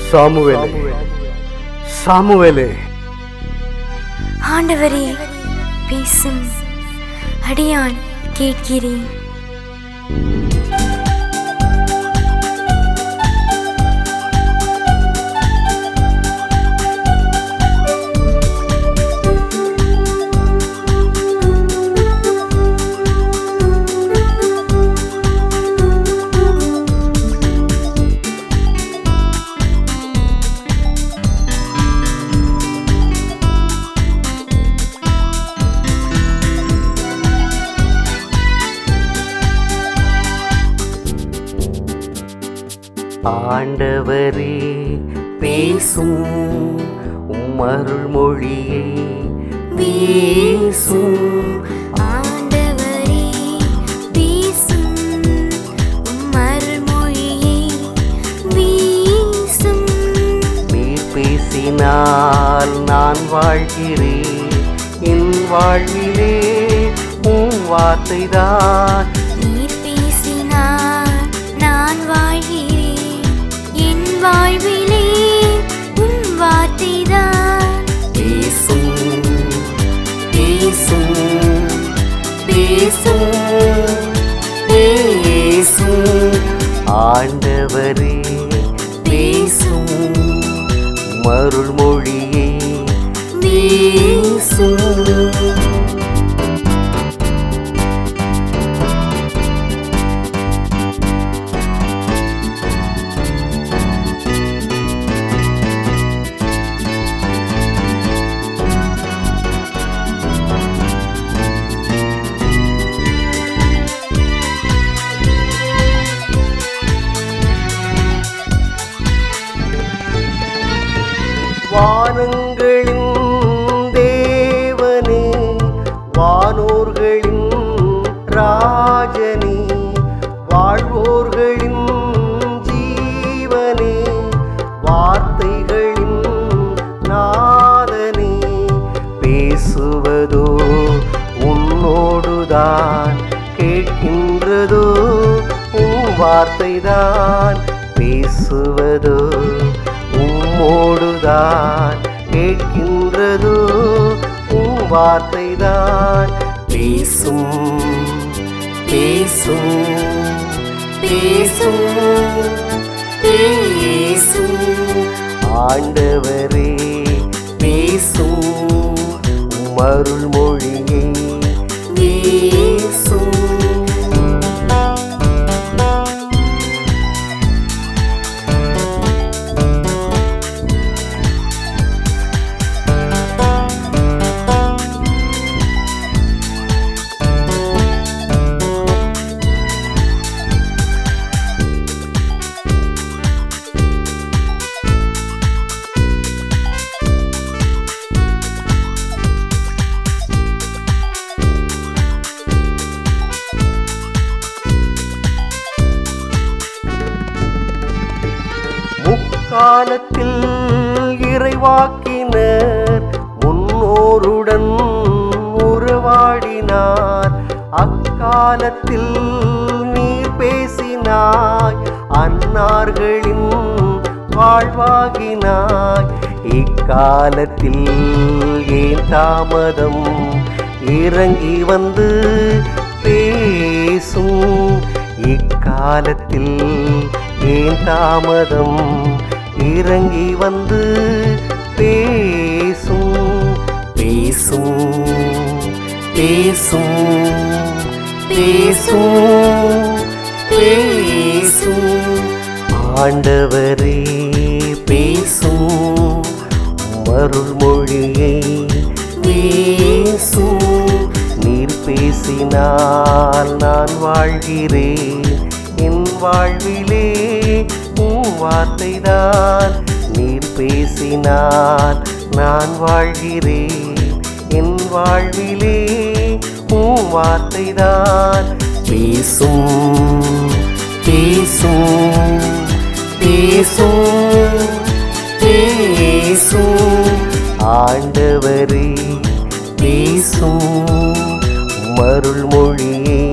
சாமுவேலே சாமுவேலே ஆண்டவரே பேசும் அடியான் கேட்கிறேன் ஆண்டவரே பேசும் உம் அருள்மொழியை வீசும் ஆண்டவரே பேசும் உம் அருள்மொழியை வீசும் நீர் பேசினால் நான் வாழ்கிறேன் என் வாழ்விலே உம் வார்த்தைதான் நீர் பேசினார் நான் வாழ்கிறேன் என் வாழ்விலே உன் வார்த்தைதான் பேசும் பேசும் பேசும் பேசும் ஆண்டவரே பேசும் மருள்மொழியே பேசும் வானங்களின் தேவனே வானோர்களின் ராஜனே வாழ்வோர்களின் ஜீவனே வார்த்தைகளின் நாதனே பேசுவதோ உன்னோடுதான் கேட்கின்றதோ உன் வார்த்தைதான் பேசுவதோ உம்மோடுதான் கேட்கின்றதோ உன் வார்த்தைதான் பேசும் பேசும் பேசும் பேசும் ஆண்டவரே பேசும் உம் அருள்மொழியை பேசும் முக்காலத்தில் இறைவாக்கினர் முன்னோருடன் உறவாடினார் அக்காலத்தில் நீர் பேசினாய் அன்னார்களின் வாழ்வாகினாய் இக்காலத்தில் ஏன் தாமதம் இறங்கி வந்து பேசும் இக்காலத்தில் ஏன் தாமதம் இறங்கி வந்து பேசும் பேசும் பேசும் பேசும் பேசும் ஆண்டவரே பேசும் மருள்மொழியை பேசும் நீர் பேசினால் நான் வாழ்கிறேன் என் வாழ்விலே உன் வார்த்தைதான் நீர் பேசினால் நான் வாழ்கிறேன் என் வாழ்விலே உன் வார்த்தைதான் பேசும் பேசும் பேசும் பேசும் ஆண்டவரே பேசும் மருள்மொழியே